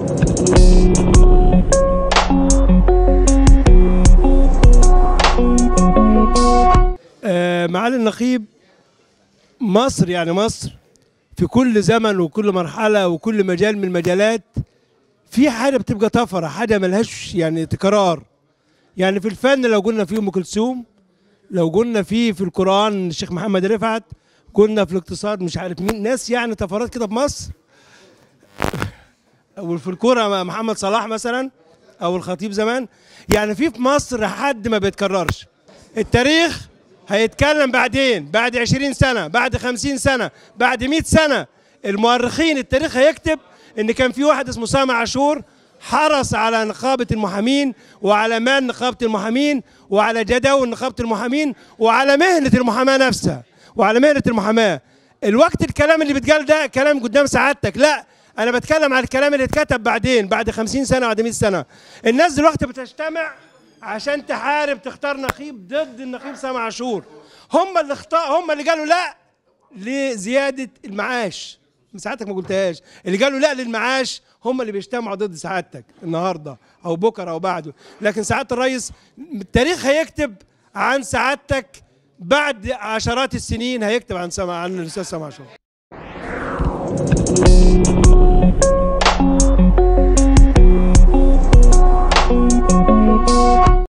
آه، معالي النقيب مصر يعني مصر في كل زمن وكل مرحلة وكل مجال من المجالات في حاجة بتبقى طفرة حاجة ملهاش يعني تكرار يعني في الفن لو قلنا فيه أم كلثوم لو قلنا فيه في القرآن الشيخ محمد رفعت قلنا في الاقتصاد مش عارف مين ناس يعني طفرات كده في مصر او في الكوره محمد صلاح مثلا او الخطيب زمان يعني في في مصر حد ما بيتكررش التاريخ هيتكلم بعدين بعد 20 سنه بعد 50 سنه بعد 100 سنه المؤرخين التاريخ هيكتب ان كان في واحد اسمه سامع عاشور حرص على نقابة المحامين وعلى مان نقابة المحامين وعلى جداول نقابة المحامين وعلى مهنة المحاماة نفسها وعلى مهنة المحاماة الوقت الكلام اللي بيتقال ده كلام قدام سعادتك لا انا بتكلم على الكلام اللي اتكتب بعدين بعد 50 سنه بعد 100 سنه الناس دلوقتي بتجتمع عشان تحارب تختار نقيب ضد النقيب سامع عاشور هم اللي اختار هم اللي قالوا لا لزياده المعاش ساعتك ما قلتهاش اللي قالوا لا للمعاش هم اللي بيجتمعوا ضد سعادتك النهارده او بكره او بعده لكن سعاده الرئيس التاريخ هيكتب عن سعادتك بعد عشرات السنين هيكتب عن سمع عن الاستاذ سامع عاشور